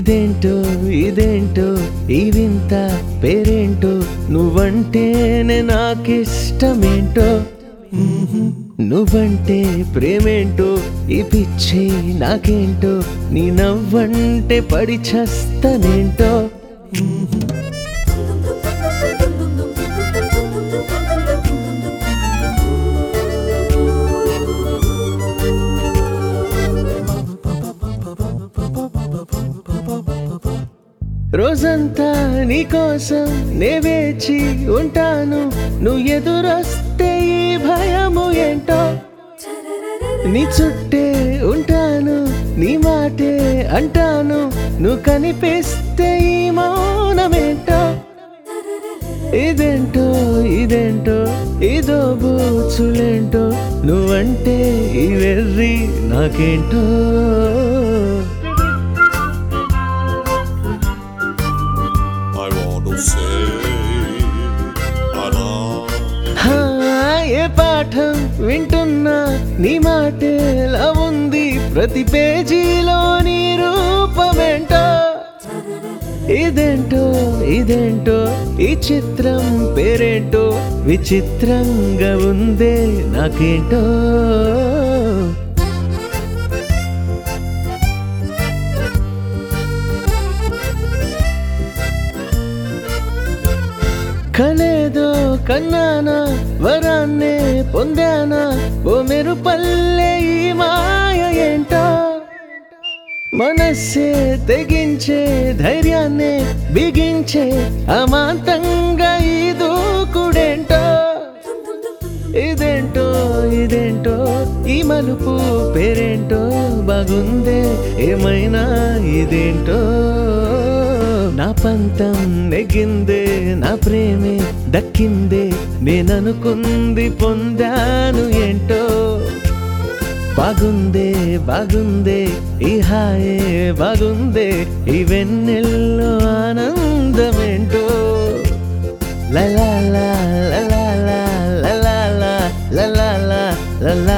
ఇదేంటో ఇదేంటో ఈ వింత పేరేంటో నువ్వంటేనే నాకిష్టమేంటో నువ్వంటే ప్రేమేంటో ఈ పిచ్చి నాకేంటో నీ నవ్వంటే పడి చస్తనేంటో రోజంతా నీకోసం నే వేచి ఉంటాను నువ్వు ఎదురొస్తే ఈ భయము ఏంటో నీ చుట్టే ఉంటాను నీ మాటే అంటాను నువ్వు కనిపిస్తే ఈ మౌనమేంటో ఇదేంటో ఇదేంటో ఇదో బూచులేంటో నువ్వంటే ఈ వెర్రి నాకేంటో I want to say I love హా, ఏ పాఠం వింటున్నా నీ మాటేలా ఉంది ప్రతి పేజీలో నీ రూపమేంటో ఇదేంటో ఇదేంటో ఈ చిత్రం పేరేంటో విచిత్రంగా ఉందే నాకేంటో కలేదో కన్నానా వరాన్నే పొందానా ఓ మెరుపల్లె ఈ మాయ ఏంటో మనస్సే తెగించే ధైర్యాన్నే బిగించే అమాంతంగా ఈ దూకుడేంటో ఇదేంటో ఇదేంటో ఈ మలుపు పేరేంటో బాగుందే ఏమైనా ఇదేంటో నా పంతం నెగ్గిందే నా ప్రేమే దక్కిందే నేననుకుంది పొందాను ఏంటో బాగుందే బాగుందే ఈ హాయే బాగుందే ఈ వెన్నెల్లో ఆనందమేంటో లలా లా లలా లా లలా లా లలా లా లలా